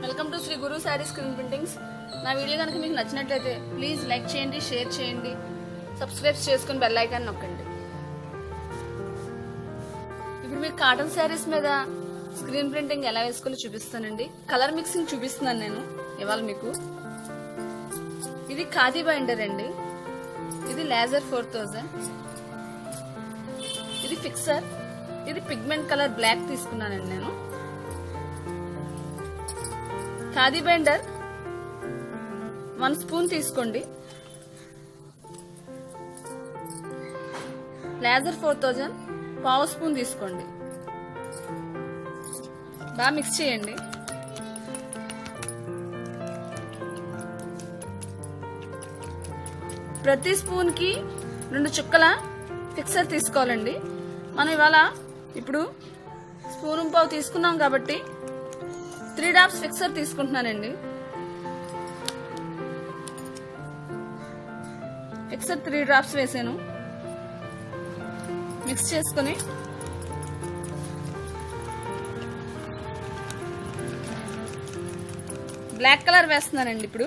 welcome to Shri Guru saree screen printings నా video కనుక మీకు నచ్చినట్లయితే ప్లీజ్ లైక్ చేయండి షేర్ చేయండి సబ్స్క్రైబ్ చేసుకుని బెల్ ఐకాన్ నొక్కండి ఇప్పుడు మీకు కాటన్ శారీస్ మీద స్క్రీన్ ప్రింటింగ్ ఎలా వేసుకోవాలో చూపిస్తానండి కలర్ మిక్సింగ్ చూపిస్తున్నాను నేను ఇవాళ మీకు ఇది ఖాదీ బైండర్ అండి ఇది లేజర్ ఫోర్ థౌజండ్ ఇది ఫిక్సర్ ఇది పిగ్మెంట్ కలర్ బ్లాక్ తీసుకున్నానండి నేను ఖాదీ బైండర్ వన్ స్పూన్ తీసుకోండి లేజర్ ఫోర్ థౌజండ్ పావు స్పూన్ తీసుకోండి బాగా మిక్స్ చేయండి ప్రతి స్పూన్ కి రెండు చుక్కల ఫిక్సర్ తీసుకోవాలండి మనం ఇవాళ ఇప్పుడు స్పూన్ పావు తీసుకున్నాం కాబట్టి త్రీ డాప్స్ ఫిక్సర్ తీసుకుంటున్నానండి ఫిక్సర్ త్రీ డ్రాప్స్ వేసాను మిక్స్ చేసుకుని బ్లాక్ కలర్ వేస్తున్నానండి ఇప్పుడు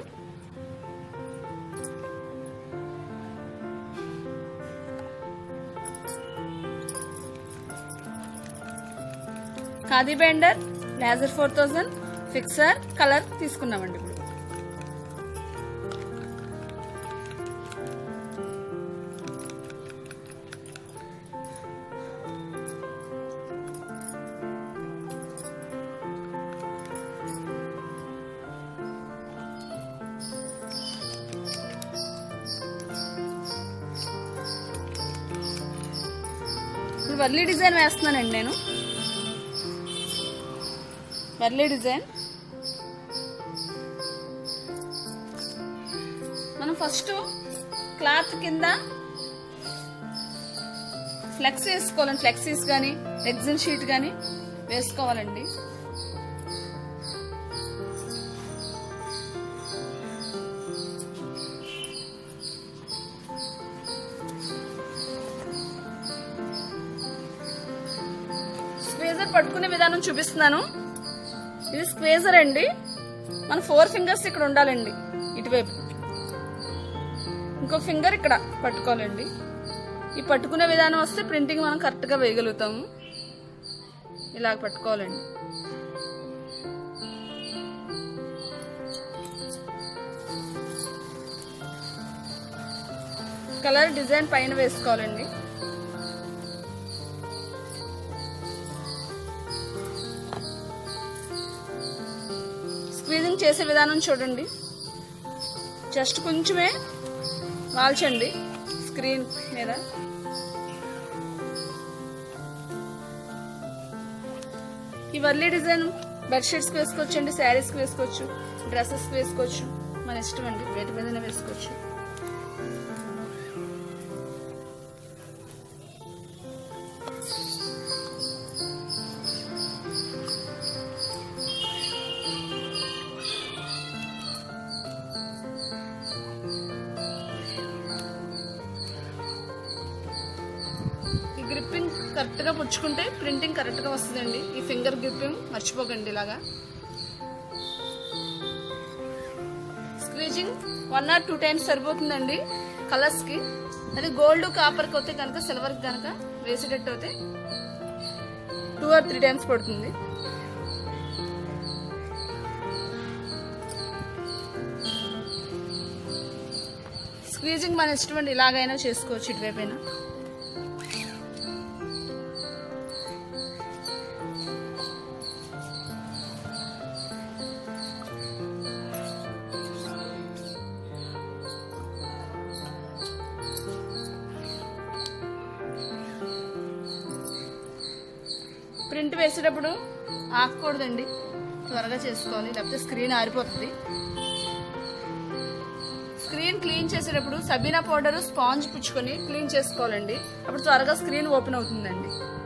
ఖాదీ బెండర్ లేజర్ ఫోర్ థౌజండ్ ఫిక్సర్ కలర్ తీసుకున్నామండి ఇప్పుడు ఇప్పుడు వర్లీ డిజైన్ వేస్తున్నానండి నేను వర్లీ డిజైన్ మనం ఫస్ట్ క్లాత్ కింద ఫ్లెక్స్ వేసుకోవాలండి ఫ్లెక్సీస్ కానీ ఎగ్జిన్ షీట్ కానీ వేసుకోవాలండి స్క్వేజర్ పట్టుకునే విధానం చూపిస్తున్నాను ఇది స్క్వేజర్ అండి మన ఫోర్ ఫింగర్స్ ఇక్కడ ఉండాలండి ఇటువైపు ఇంకో ఫింగర్ ఇక్కడ పట్టుకోవాలండి ఈ పట్టుకునే విధానం వస్తే ప్రింటింగ్ మనం కరెక్ట్గా వేయగలుగుతాము ఇలాగ పట్టుకోవాలండి కలర్ డిజైన్ పైన వేసుకోవాలండి స్క్వీజింగ్ చేసే విధానం చూడండి జస్ట్ కొంచెమే వాల్చండి స్క్రీన్ మీద ఈ వర్లీ డిజైన్ బెడ్షీట్స్కి వేసుకోవచ్చు అండి శారీస్కి వేసుకోవచ్చు డ్రెస్సెస్కి వేసుకోవచ్చు మన ఇష్టం అండి వేటి మీదనే వేసుకోవచ్చు ఈ గ్రిప్పింగ్ కరెక్ట్ గా పుచ్చుకుంటే ప్రింటింగ్ కరెక్ట్ గా వస్తుందండి ఈ ఫింగర్ గ్రిప్పింగ్ మర్చిపోకండి ఇలాగా squeezing one or two times సరిపోతుందండి కలర్స్ కి అది గోల్డ్ కాపర్ కి అయితే కనుక సిల్వర్ కి కనుక వేసేటట్టు అయితే టూ ఆర్ త్రీ టైమ్స్ పడుతుంది స్క్వీజింగ్ మన ఇష్టం అండి ఇలాగైనా చేసుకోవచ్చు ఇటువైపైనా ప్రింట్ వేసేటప్పుడు ఆకూడదండి త్వరగా చేసుకోవాలి లేకపోతే స్క్రీన్ ఆరిపోతుంది స్క్రీన్ క్లీన్ చేసేటప్పుడు సబీనా పౌడర్ స్పాంజ్ పుచ్చుకొని క్లీన్ చేసుకోవాలండి అప్పుడు త్వరగా స్క్రీన్ ఓపెన్ అవుతుందండి